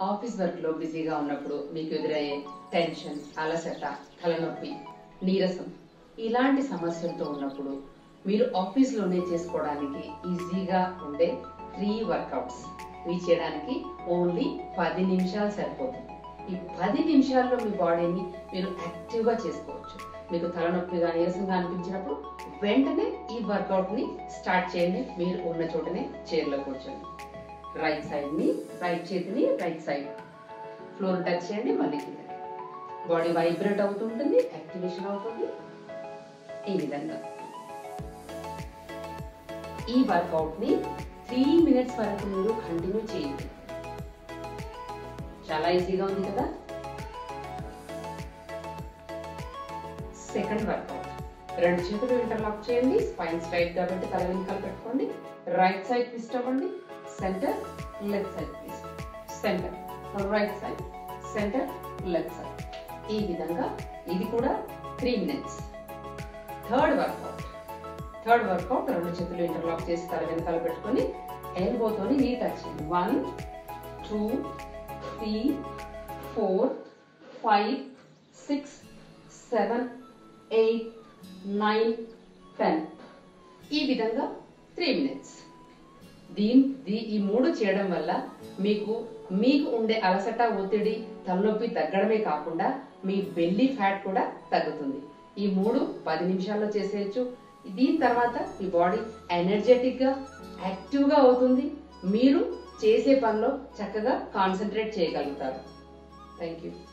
office work లో బిజీగా ఉన్నప్పుడు మీకు ఎదురయ్యే టెన్షన్ అలసట తలనొప్పి నీరసం ఇలాంటి సమస్యలతో ఉన్నప్పుడు మీరు ఆఫీస్ లోనే చేసుకోవడానికి ఈజీగా ఉండే త్రీ వర్కౌట్స్ ఇవి చేయడానికి ఓన్లీ పది నిమిషాలు సరిపోతుంది ఈ పది నిమిషాల్లో మీ బాడీని మీరు యాక్టివ్ గా చేసుకోవచ్చు మీకు తలనొప్పిగా నీరసంగా అనిపించినప్పుడు వెంటనే ఈ వర్కౌట్ ని స్టార్ట్ చేయండి మీరు ఉన్న చోటనే చైర్లో కూర్చోండి రైట్ సైడ్ ని రైట్ చేతిని రైట్ సైడ్ ఫ్లోర్ టచ్ చేయండి మళ్ళీ కిందకి బాడీ వైబ్రేట్ అవుతుంటుంది యాక్టివేషన్ అవుతుంది ఈ విధంగా ఈ వర్కౌట్ ని త్రీ మినిట్స్ వరకు మీరు కంటిన్యూ చేయండి చాలా ఈజీగా ఉంది కదా సెకండ్ వర్కౌట్ రెండు చేతులు ఇంటర్లాక్ చేయండి స్పైన్ స్ట్రైట్ గా పెట్టి తల వెనకాల పెట్టుకోండి రైట్ సైడ్ ట్విస్ట్ అవ్వండి centre left side twist centre right side centre left side ఈ విధంగా ఇది కూడా three minutes third workout third workout రెండు చేతులు ఇంటర్లాక్ చేసి తల వెనకాల పెట్టుకొని ఎల్బోతోని నీ టచ్ చేయండి one two three four five six seven eight nine ten ఈ విధంగా త్రీ మినిట్స్ దీని దీ- ఈ మూడు చేయడం వల్ల మీకు మీకు ఉండే అలసట ఒత్తిడి తలనొప్పి తగ్గడమే కాకుండా మీ బెల్లీ ఫ్యాట్ కూడా తగ్గుతుంది ఈ మూడు పది నిమిషాల్లో చేసేయచ్చు దీని తర్వాత మీ బాడీ ఎనర్జెటిక్ గా యాక్టివ్ గా అవుతుంది మీరు చేసే పనిలో చక్కగా కాన్సన్ట్రేట్ చేయగలుగుతారు థ్యాంక్ యూ